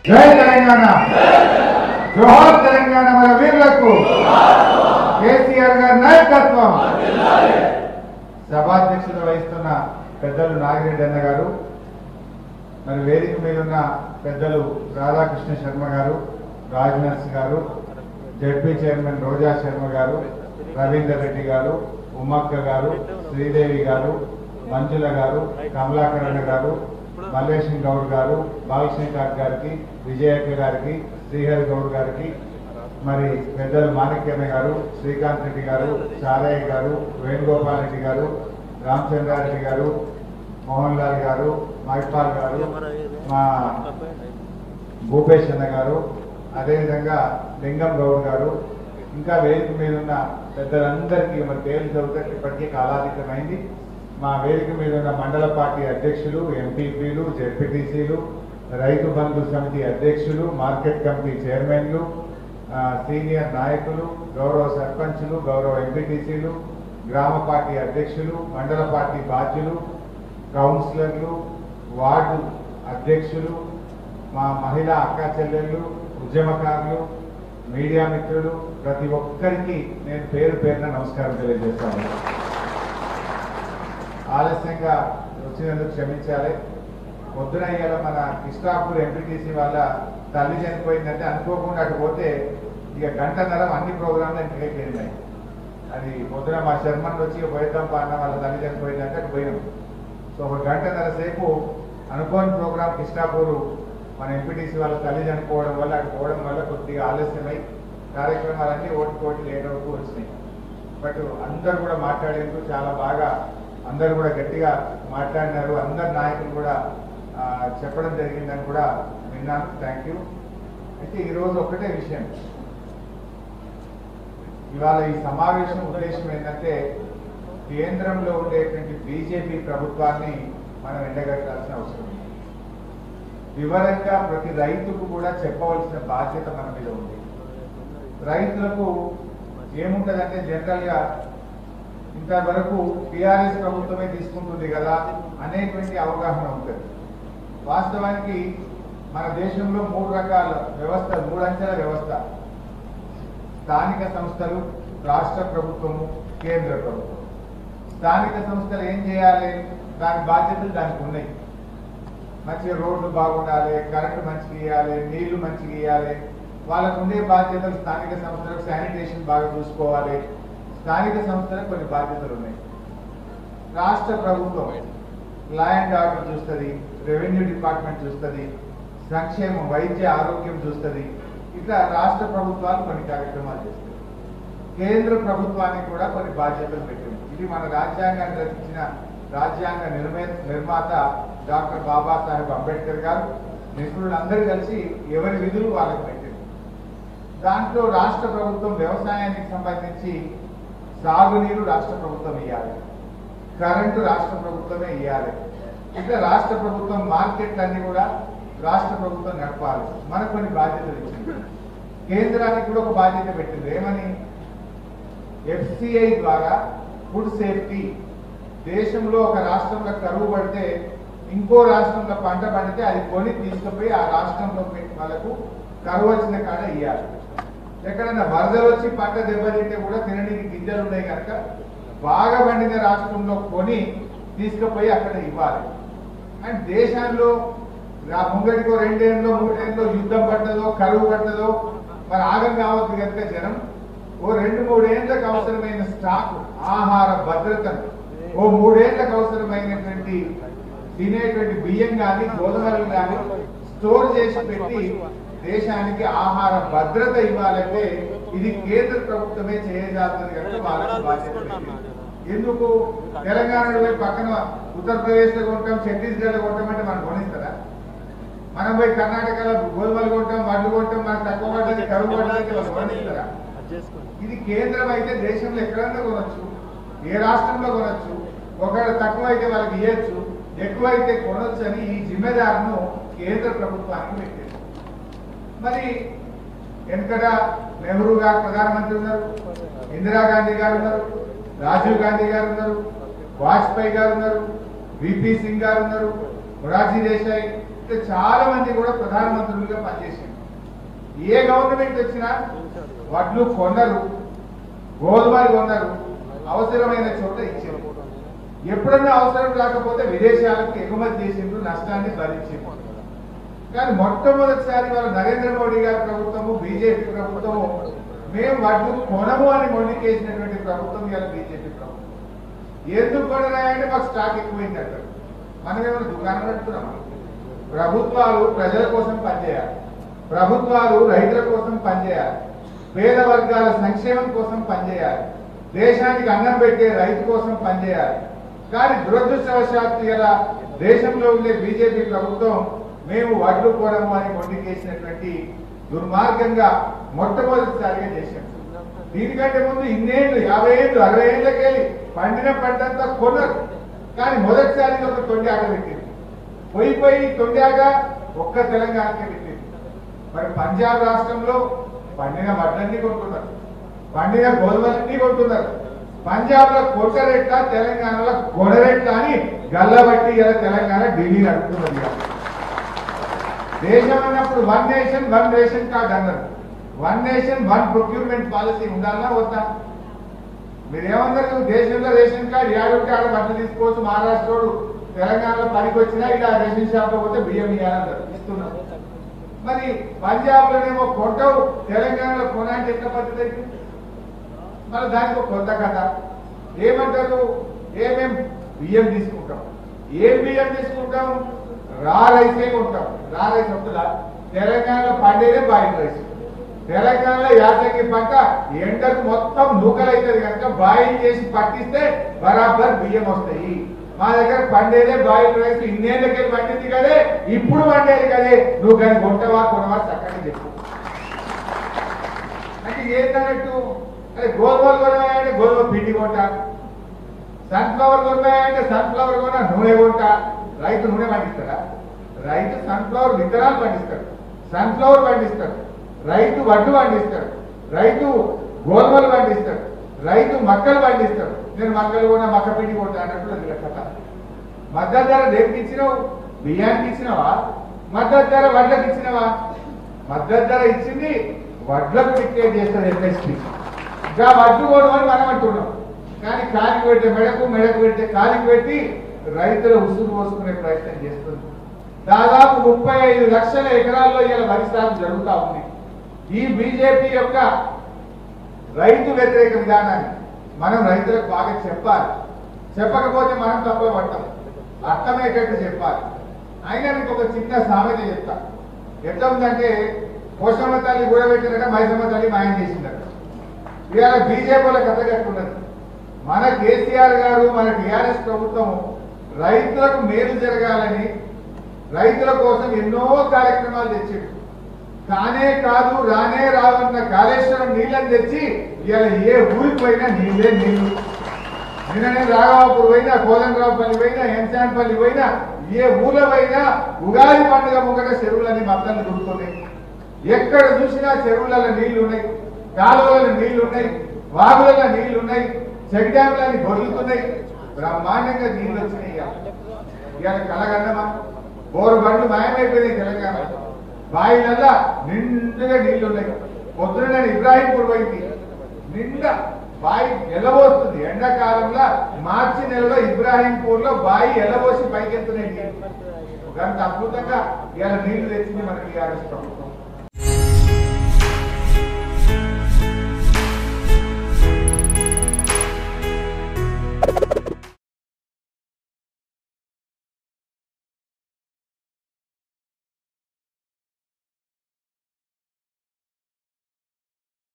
జై తెలంగాణ జోహార్ తెలంగాణ మన వీరులకు కేసీఆర్ గారి నాయకత్వం సభాధ్యక్షత వహిస్తున్న పెద్దలు నాగిరెడ్డి అన్న గారు మరి వేదిక మీద ఉన్న పెద్దలు రాధాకృష్ణ శర్మ గారు రాజ్నర్స్ గారు జడ్పీ చైర్మన్ రోజా శర్మ గారు రవీందర్ రెడ్డి గారు ఉమ్మక్క గారు శ్రీదేవి గారు మంజుల గారు కమలాకరణ గారు మల్లేశం గౌడ్ గారు బాలశంకర్ గారికి విజయక్క గారికి శ్రీహరి గౌడ్ గారికి మరి పెద్దలు మాణిక్యన్న గారు శ్రీకాంత్ రెడ్డి గారు చారయ్య గారు వేణుగోపాల్ రెడ్డి గారు రామచంద్రారెడ్డి గారు మోహన్ లాల్ గారు మైపాల్ గారు మా భూపేష్ అన్న గారు అదేవిధంగా లింగం గౌడ్ గారు ఇంకా వేదిక మీద ఉన్న పెద్దలందరికీ మరి పేర్లు చదివితే ఇప్పటికీ కాలాతీతమైంది మా వేదిక మీద ఉన్న మండల పార్టీ అధ్యక్షులు ఎంపీపీలు జెడ్పీటీసీలు రైతు బంధు సమితి అధ్యక్షులు మార్కెట్ కమిటీ చైర్మన్లు ఆ, సీనియర్ నాయకులు గౌరవ సర్పంచులు గౌరవ ఎంపీటీసీలు గ్రామ పార్టీ అధ్యక్షులు మండల పార్టీ బాధ్యులు కౌన్సిలర్లు వార్డు అధ్యక్షులు మా మహిళా అక్కా చెల్లెళ్ళు ఉద్యమకారులు మీడియా మిత్రులు ప్రతి ఒక్కరికి నేను పేరు పేరున నమస్కారం తెలియజేస్తాను ఆలస్యంగా వచ్చినందుకు క్షమించాలి పొద్దున ఇవాళ మన కృష్ణాపూర్ ఎంపీటీసీ వాళ్ళ తల్లి చనిపోయిందంటే అనుకోకుండా అటు పోతే ఇక గంటన్నర అన్ని ప్రోగ్రాంలు ఇంటికి వెళ్ళినాయి అది పొద్దున మా శర్మన్ వచ్చి ఇక పోయిద్దాం పా అన్న వాళ్ళ తల్లి చనిపోయిందంటే అటు పోయినాం సో ఒక గంటన్నర సేపు అనుకోని ప్రోగ్రాం కృష్ణాపూర్ మన ఎంపీటీసీ వాళ్ళ తల్లి చనిపోవడం వల్ల అటు పోవడం వల్ల కొద్దిగా ఆలస్యమై కార్యక్రమాలన్నీ ఓటి కోటి లేట్ అవుతూ వచ్చినాయి బట్ అందరు కూడా మాట్లాడేందుకు చాలా బాగా అందరు కూడా గట్టిగా మాట్లాడినారు అందరు నాయకులు కూడా ఆ, చెప్పడం జరిగిందని కూడా విన్నాను థ్యాంక్ యూ అయితే ఈరోజు ఒకటే విషయం ఇవాళ ఈ సమావేశం ఉద్దేశం ఏంటంటే కేంద్రంలో ఉండేటువంటి బీజేపీ ప్రభుత్వాన్ని మనం ఎండగట్టాల్సిన అవసరం ఉంది వివరంగా ప్రతి రైతుకు కూడా చెప్పవలసిన బాధ్యత మన మీద ఉంది రైతులకు ఏముంటదంటే జనరల్ గా ఇంతవరకు టిఆర్ఎస్ ప్రభుత్వమే తీసుకుంటుంది కదా అనేటువంటి అవగాహన ఉంటుంది వాస్తవానికి మన దేశంలో మూడు రకాల వ్యవస్థ మూడు అంచెల వ్యవస్థ స్థానిక సంస్థలు రాష్ట్ర ప్రభుత్వము కేంద్ర ప్రభుత్వం స్థానిక సంస్థలు ఏం చేయాలి దాని బాధ్యతలు దానికి ఉన్నాయి మంచిగా రోడ్లు బాగుండాలి కరెంటు మంచిగా ఇవ్వాలి నీళ్లు మంచిగా ఇవ్వాలి వాళ్ళకు ఉండే బాధ్యతలు స్థానిక సంస్థలకు శానిటేషన్ బాగా చూసుకోవాలి స్థానిక సంస్థలకు కొన్ని బాధ్యతలు ఉన్నాయి రాష్ట్ర ప్రభుత్వం లా అండ్ ఆర్డర్ చూస్తుంది రెవెన్యూ డిపార్ట్మెంట్ చూస్తుంది సంక్షేమం వైద్య ఆరోగ్యం చూస్తుంది ఇట్లా రాష్ట్ర ప్రభుత్వాలు కొన్ని కార్యక్రమాలు చేస్తాయి కేంద్ర ప్రభుత్వానికి కూడా కొన్ని బాధ్యతలు పెట్టింది ఇది మన రాజ్యాంగాన్ని రచించిన రాజ్యాంగ నిర్మే నిర్మాత డాక్టర్ బాబాసాహెబ్ అంబేద్కర్ గారు నిపుణులందరూ కలిసి ఎవరి విధులు వాళ్ళకి పెట్టింది దాంట్లో రాష్ట్ర ప్రభుత్వం వ్యవసాయానికి సంబంధించి సాగునీరు రాష్ట్ర ప్రభుత్వం ఇవ్వాలి కరెంటు రాష్ట్ర ప్రభుత్వమే ఇవ్వాలి ఇట్లా రాష్ట్ర ప్రభుత్వం మార్కెట్లన్నీ కూడా రాష్ట్ర ప్రభుత్వం నడపాలి మనకు కొన్ని బాధ్యతలు ఇచ్చింది కేంద్రానికి కూడా ఒక బాధ్యత పెట్టింది ఏమని ఎఫ్సిఐ ద్వారా ఫుడ్ సేఫ్టీ దేశంలో ఒక రాష్ట్రంలో కరువు పడితే ఇంకో రాష్ట్రంలో పంట పండితే అది కొని తీసుకుపోయి ఆ రాష్ట్రంలో పెట్టి వాళ్ళకు కరువు వచ్చిన కాడ ఇవ్వాలి ఎక్కడైనా వరదలు వచ్చి పంట దెబ్బతింటే కూడా తినడానికి గింజలు ఉన్నాయి కనుక బాగా పండిన రాష్ట్రంలో కొని తీసుకుపోయి అక్కడ ఇవ్వాలి అండ్ దేశాల్లో రా- ముంగటికో రెండేళ్ళలో మూడేళ్ళలో యుద్ధం పడ్డదో కరువు పడ్డదో మరి ఆగం కావద్దు కనుక జనం ఓ రెండు మూడేళ్లకు అవసరమైన స్టాక్ ఆహార భద్రతను ఓ మూడేళ్లకు అవసరమైనటువంటి తినేటువంటి బియ్యం కానీ గోధుమలు కానీ స్టోర్ చేసి పెట్టి దేశానికి ఆహార భద్రత ఇవ్వాలంటే ఇది కేంద్ర ప్రభుత్వమే చేయజాతుంది కనుక వాళ్ళకి బాధ్యత పెట్టింది. ఎందుకు తెలంగాణలో పోయి పక్కన ఉత్తరప్రదేశ్ లో కొంటాం ఛత్తీస్గఢ్ లో కొంటామంటే మనం కొనిస్తారా మనం పోయి కర్ణాటకలో గోధుమలు కొంటాం వడ్లు కొంటాం మనకు తక్కువ పడ్డది కరువు పడ్డది వాళ్ళు కొనిస్తారా ఇది కేంద్రం అయితే దేశంలో ఎక్కడన్నా కొనొచ్చు ఏ రాష్ట్రంలో కొనొచ్చు ఒకవేళ తక్కువ అయితే వాళ్ళకి ఇవ్వచ్చు ఎక్కువ అయితే కొనొచ్చు అని ఈ జిమ్మెదారును కేంద్ర ప్రభుత్వానికి పెట్టింది మరి వెనకట నెహ్రూ గారు ప్రధానమంత్రి ఉన్నారు ఇందిరాగాంధీ గారు ఉన్నారు రాజీవ్ గాంధీ గారు ఉన్నారు వాజ్పేయి గారు ఉన్నారు విపి సింగ్ గారు ఉన్నారు మొరార్జీ దేశాయ్ ఇంకా చాలా మంది కూడా ప్రధానమంత్రులుగా పనిచేసింది ఏ గవర్నమెంట్ వచ్చినా వడ్లు కొనరు గోధుమలు కొనరు అవసరమైన చోట ఇచ్చారు ఎప్పుడన్నా అవసరం రాకపోతే విదేశాలకు ఎగుమతి చేసిండ్రు నష్టాన్ని భరించిండ్రు కానీ మొట్టమొదటిసారి వాళ్ళ నరేంద్ర మోడీ గారి ప్రభుత్వము బీజేపీ ప్రభుత్వము మేము వడ్లు కొనము అని మొండికేసినటువంటి ప్రభుత్వం ఇవాళ బీజేపీ ప్రభుత్వం ఎందుకు కొనరాయంటే మాకు స్టాక్ ఎక్కువైంది అంటారు మనం ఏమైనా దుకాణం నడుపుతున్నామా ప్రభుత్వాలు ప్రజల కోసం పనిచేయాలి ప్రభుత్వాలు రైతుల కోసం పనిచేయాలి పేద వర్గాల సంక్షేమం కోసం పనిచేయాలి దేశానికి అన్నం పెట్టే రైతు కోసం పనిచేయాలి కానీ దురదృష్టవశాత్తు ఇలా దేశంలో ఉండే బీజేపీ ప్రభుత్వం మేము వడ్లు కోరము అని మొండికేసినటువంటి దుర్మార్గంగా మొట్టమొదటిసారిగా చేశాం దీనికంటే ముందు ఇన్నేళ్ళు యాభై ఏళ్ళు అరవై ఏళ్ళకెళ్ళి పండిన పంటంతా కొనరు కానీ మొదటిసారి ఒక తొండి ఆట పెట్టింది పోయి పోయి తొండి ఆట ఒక్క తెలంగాణకే పెట్టింది మరి పంజాబ్ రాష్ట్రంలో పండిన వడ్లన్నీ కొంటున్నారు పండిన గోధుమలన్నీ కొంటున్నారు పంజాబ్ లో కొట్టరెట్ల తెలంగాణలో కొనరెట్ల అని గల్లబట్టి ఇలా తెలంగాణ ఢిల్లీ నడుపుతున్నది ఇవాళ. దేశం అన్నప్పుడు one nation one ration card అన్నారు one nation one procurement policy ఉండాలా వద్దా మీరు ఏమన్నారు దేశంలో రేషన్ కార్డు ఏడుంటే ఆడ బట్టలు తీసుకోవచ్చు మహారాష్ట్రోడు తెలంగాణలో పనికి వచ్చినా ఇలా రేషన్ షాప్ లో పోతే బియ్యం ఇవ్వాలన్నారు ఇస్తున్నారు మరి పంజాబ్ లోనేమో కొంటావు తెలంగాణలో కొనాలంటే ఎట్లా పద్ధతి అయితే మరి దానికి ఒక కొత్త కథ ఏమంటారు ఏమేం బియ్యం తీసుకుంటాం ఏం బియ్యం తీసుకుంటాం రా రైసే ఉంటాం రా రైస్ ఉంటుందా తెలంగాణలో పండేదే బాయిల్ రైస్ తెలంగాణలో యాసంగి పంట ఎండకు మొత్తం నూకలైతుంది కనుక బాయిల్ చేసి పట్టిస్తే బరాబర్ బియ్యం వస్తాయి మా దగ్గర పండేదే బాయిల్ రైస్ ఇన్నేళ్ళకి పండింది కదే ఇప్పుడు పండేది కదే నువ్వు కానీ కొంటవా కొనవా చక్కగా చెప్పు అంటే ఏంటన్నట్టు అరే గోధుమలు కొనవాయంటే గోధుమ పిండి కొంట సన్ఫ్లవర్ కొనవాయంటే సన్ఫ్లవర్ కొన నూనె కొంట రైతు నూనె పండిస్తాడా రైతు సన్ఫ్లవర్ విత్తనాలు పండిస్తాడు సన్ఫ్లవర్ పండిస్తాడు రైతు వడ్డు పండిస్తాడు రైతు గోధుమలు పండిస్తాడు రైతు మక్కలు పండిస్తాడు నేను మక్కలు కూడా మక్క పిండి కొంటా అన్నట్టు అది కథ మద్దతు ధర దేనికి ఇచ్చినావు బియ్యానికి ఇచ్చినావా మద్దతు ధర వడ్లకు ఇచ్చినావా మద్దతు ధర ఇచ్చింది వడ్లకు డిక్లేర్ చేస్తారు ఎంఎస్పీ ఇంకా వడ్లు కొనమని మనం అంటున్నాం కానీ కాలికి పెడితే మెడకు మెడకు పెడితే కాలికి పెట్టి రైతుల ఉసురు పోసుకునే ప్రయత్నం చేస్తుంది దాదాపు ముప్పై ఐదు లక్షల ఎకరాల్లో ఇలా వరి సాగు జరుగుతా ఉంది ఈ బీజేపీ యొక్క రైతు వ్యతిరేక విధానాన్ని మనం రైతులకు బాగా చెప్పాలి చెప్పకపోతే మనం తప్ప పడతాం అర్థమయ్యేటట్టు చెప్పాలి అయినా మీకు ఒక చిన్న సామెత చెప్తా ఎట్లా ఉందంటే పోషమ్మ తల్లి కూడబెట్టినట్ట మైసమ్మ తల్లి మాయం చేసిందట ఇవాళ బీజేపీల కథ కట్టున్నది మన కేసీఆర్ గారు మన టిఆర్ఎస్ ప్రభుత్వం రైతులకు మేలు జరగాలని రైతుల కోసం ఎన్నో కార్యక్రమాలు తెచ్చిండు కానే కాదు రానే రావన్న కాళేశ్వరం నీళ్ళని తెచ్చి ఇవాళ ఏ ఊరికి పోయినా నీళ్ళే నీళ్లు నిన్ననే రాఘవాపూర్ పోయినా కోదండరావుపల్లి పోయినా ఎంచాన్పల్లి పోయినా ఏ ఊళ్ళో పోయినా ఉగాది పండుగ ముంగట చెరువులని మద్దలు దొరుకుతున్నాయి ఎక్కడ చూసినా చెరువులలో నీళ్లు ఉన్నాయి కాలువలలో నీళ్లు ఉన్నాయి వాగులలో నీళ్లు ఉన్నాయి చెక్ డ్యాంలని బొర్లుతున్నాయి బ్రహ్మాండంగా నీళ్లు వచ్చినాయి ఇవాళ. ఇవాళ కలగన్నమా బోరు బండ్లు మాయమైపోయినాయి తెలంగాణ బావిలల్లా నిండుగా నీళ్లు ఉన్నాయి పొద్దున నేను ఇబ్రాహీంపూర్ పోయింది నిండా బావి ఎల్లబోస్తుంది ఎండాకాలంలో మార్చి నెలలో ఇబ్రాహీంపూర్ లో బావి ఎల్లబోసి పైకెత్తున్నాయి నీళ్లు గంట అద్భుతంగా ఇవాళ నీళ్లు తెచ్చింది మనకి టీఆర్ఎస్ ప్రభుత్వం